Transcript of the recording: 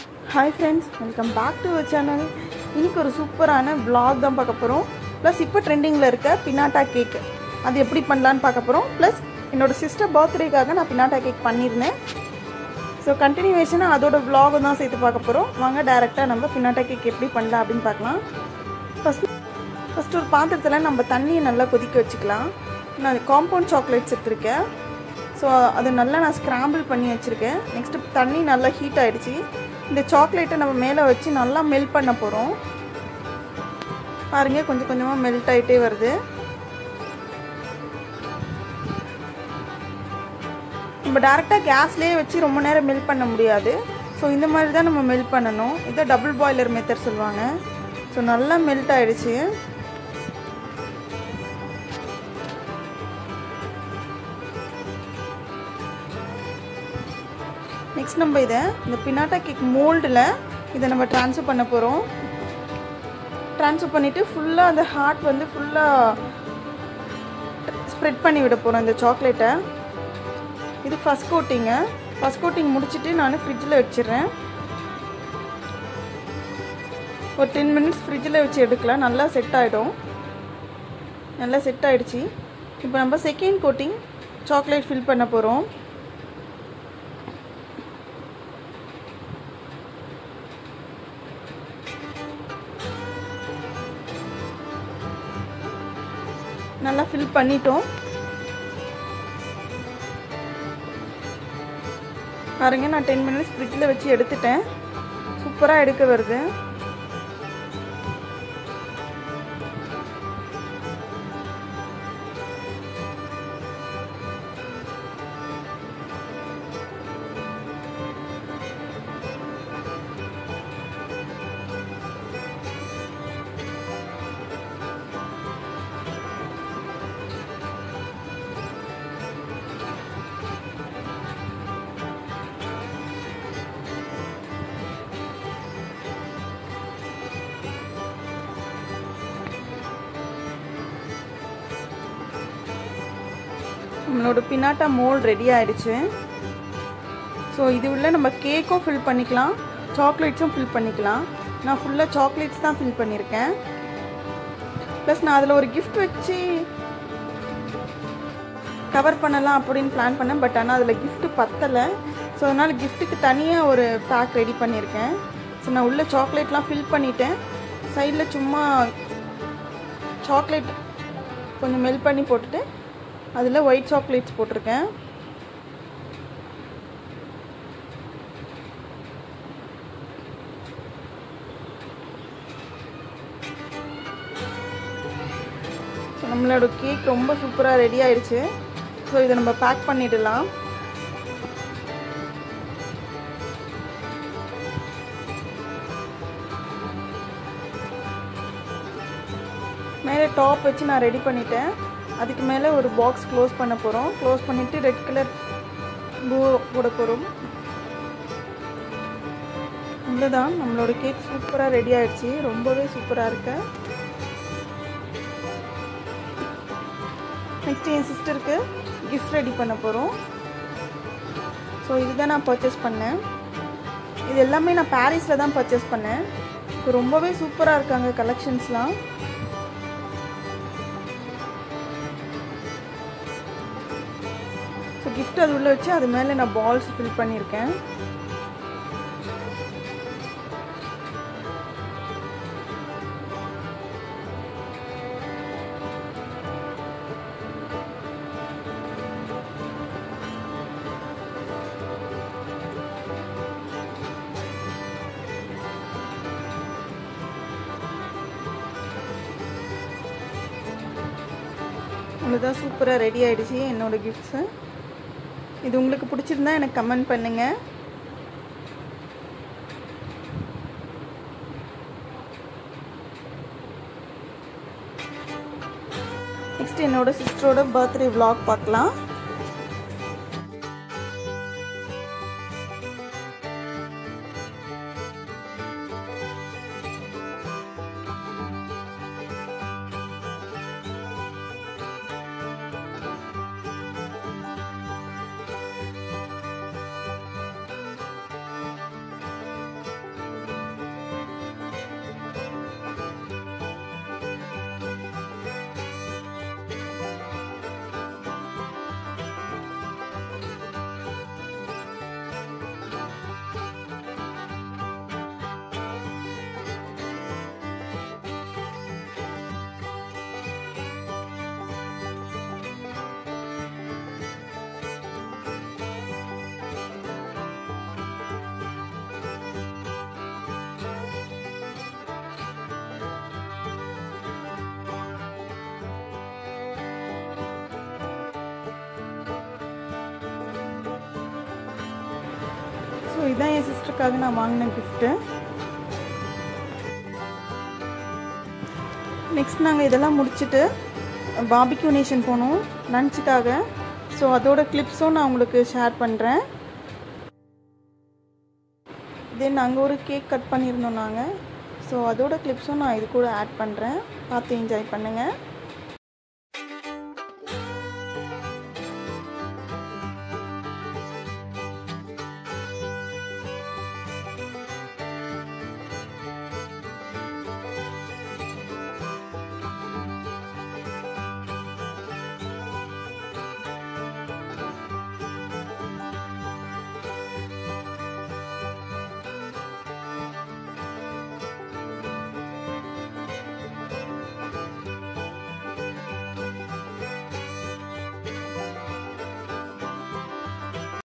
hi friends welcome back to channel இன்னைக்கு ஒரு சூப்பரான vlog தான் பார்க்க போகிறோம் ப்ளஸ் இப்போ ட்ரெண்டிங்கில் இருக்க பினாட்டா கேக் அது எப்படி பண்ணலான்னு பார்க்க போகிறோம் ப்ளஸ் என்னோட சிஸ்டர் பர்த்டேக்காக நான் பினாட்டா கேக் பண்ணியிருந்தேன் ஸோ கண்டினியூவேஷனாக அதோட vlog தான் சேர்த்து பார்க்க போகிறோம் வாங்க டேரெக்டாக நம்ம பினாட்டா கேக் எப்படி பண்ணலாம் அப்படின்னு பார்க்கலாம் ஃபஸ்ட் ஃபஸ்ட் ஒரு பாத்திரத்தில் நம்ம தண்ணியை நல்லா கொதிக்க வச்சுக்கலாம் நான் காம்பவுண்ட் சாக்லேட்ஸ் எடுத்திருக்கேன் ஸோ அது நல்லா நான் ஸ்க்ராம்பிள் பண்ணி வச்சுருக்கேன் நெக்ஸ்ட்டு தண்ணி நல்லா ஹீட் ஆகிடுச்சு இந்த சாக்லேட்டை நம்ம மேலே வச்சு நல்லா மெல்ட் பண்ண போகிறோம் பாருங்க கொஞ்சம் கொஞ்சமாக மெல்ட் ஆகிட்டே வருது நம்ம டேரெக்டாக கேஸ்லேயே வச்சு ரொம்ப நேரம் மெல்ட் பண்ண முடியாது ஸோ இந்த மாதிரி தான் நம்ம மெல்ட் பண்ணணும் இதை டபுள் பாய்லர் மெத்தட் சொல்லுவாங்க ஸோ நல்லா மெல்ட் ஆகிடுச்சு நெக்ஸ்ட் நம்ம இதை இந்த பினாட்டா கேக் மோல்டில் இதை நம்ம ட்ரான்ஸ்ஃபர் பண்ண போகிறோம் ட்ரான்ஸ்ஃபர் பண்ணிவிட்டு ஃபுல்லாக அந்த ஹார்ட் வந்து ஃபுல்லாக ஸ்ப்ரெட் பண்ணி விட போகிறோம் இந்த சாக்லேட்டை இது ஃபஸ்ட் கோட்டிங்க ஃபஸ்ட் கோட்டிங் முடிச்சுட்டு நான் ஃப்ரிட்ஜில் வச்சிடுறேன் ஒரு டென் மினிட்ஸ் ஃப்ரிட்ஜில் வச்சு எடுக்கலாம் நல்லா செட் ஆகிடும் நல்லா செட் ஆகிடுச்சு இப்போ நம்ம செகண்ட் கோட்டிங் சாக்லேட் ஃபில் பண்ண போகிறோம் நல்லா ஃபில் பண்ணிட்டோம் பாருங்க நான் டென் மினிட்ஸ் ஃப்ரிட்ஜில் வச்சு எடுத்துட்டேன் சூப்பராக எடுக்க வருது நம்மளோட பினாட்டா மோல்ட் ரெடி ஆயிடுச்சு ஸோ இது உள்ள நம்ம கேக்கும் ஃபில் பண்ணிக்கலாம் சாக்லேட்ஸும் ஃபில் பண்ணிக்கலாம் நான் ஃபுல்லாக சாக்லேட்ஸ் தான் ஃபில் பண்ணியிருக்கேன் ப்ளஸ் நான் அதில் ஒரு கிஃப்ட் வச்சு கவர் பண்ணலாம் அப்படின்னு பிளான் பண்ணேன் பட் ஆனால் அதில் கிஃப்ட்டு பத்தலை ஸோ அதனால் கிஃப்ட்டுக்கு தனியாக ஒரு பேக் ரெடி பண்ணியிருக்கேன் ஸோ நான் உள்ள சாக்லேட்லாம் ஃபில் பண்ணிட்டேன் சைடில் சும்மா சாக்லேட் கொஞ்சம் மெல்ட் பண்ணி போட்டுட்டு அதில் ஒயிட் சாக்லேட்ஸ் போட்டிருக்கேன் ஸோ நம்மளோட கேக் ரொம்ப சூப்பராக ரெடி ஆயிடுச்சு ஸோ இதை நம்ம பேக் பண்ணிடலாம் மேலே டாப் வச்சு நான் ரெடி பண்ணிட்டேன் அதுக்கு மேலே ஒரு பாக்ஸ் க்ளோஸ் பண்ண போகிறோம் க்ளோஸ் பண்ணிவிட்டு ரெட் கலர் பூ போட போகிறோம் இவ்வளோதான் நம்மளோட கேக் சூப்பராக ரெடி ஆயிடுச்சு ரொம்பவே சூப்பராக இருக்கு நெக்ஸ்ட் என் சிஸ்டருக்கு கிஃப்ட் ரெடி பண்ண போகிறோம் ஸோ இதுதான் நான் பர்ச்சேஸ் பண்ணேன் இது எல்லாமே நான் பாரிஸில் தான் பர்ச்சேஸ் பண்ணேன் ஸோ ரொம்பவே சூப்பராக இருக்காங்க கலெக்ஷன்ஸ்லாம் ஸோ கிஃப்ட் அது உள்ளே வச்சு அது மேலே நான் பால்ஸ் ஃபில் பண்ணியிருக்கேன் அவ்வளோதான் சூப்பராக ரெடி ஆகிடுச்சு என்னோடய கிஃப்ட்ஸு இது உங்களுக்கு பிடிச்சிருந்தா எனக்கு கமெண்ட் பண்ணுங்கள் நெக்ஸ்ட் என்னோட சிஸ்டரோட பர்த்டே vlog பார்க்கலாம் இதுதான் என் சிஸ்டருக்காக நான் வாங்கின கிஃப்ட்டு நெக்ஸ்ட் நாங்கள் இதெல்லாம் முடிச்சுட்டு பாபிக்யூ நேஷன் போனோம் லஞ்சுக்காக ஸோ அதோட கிளிப்ஸும் நான் உங்களுக்கு ஷேர் பண்ணுறேன் தென் அங்கே ஒரு கேக் கட் பண்ணியிருந்தோம் நாங்கள் ஸோ அதோட கிளிப்ஸும் நான் இது கூட ஆட் பண்ணுறேன் பார்த்து என்ஜாய் பண்ணுங்கள்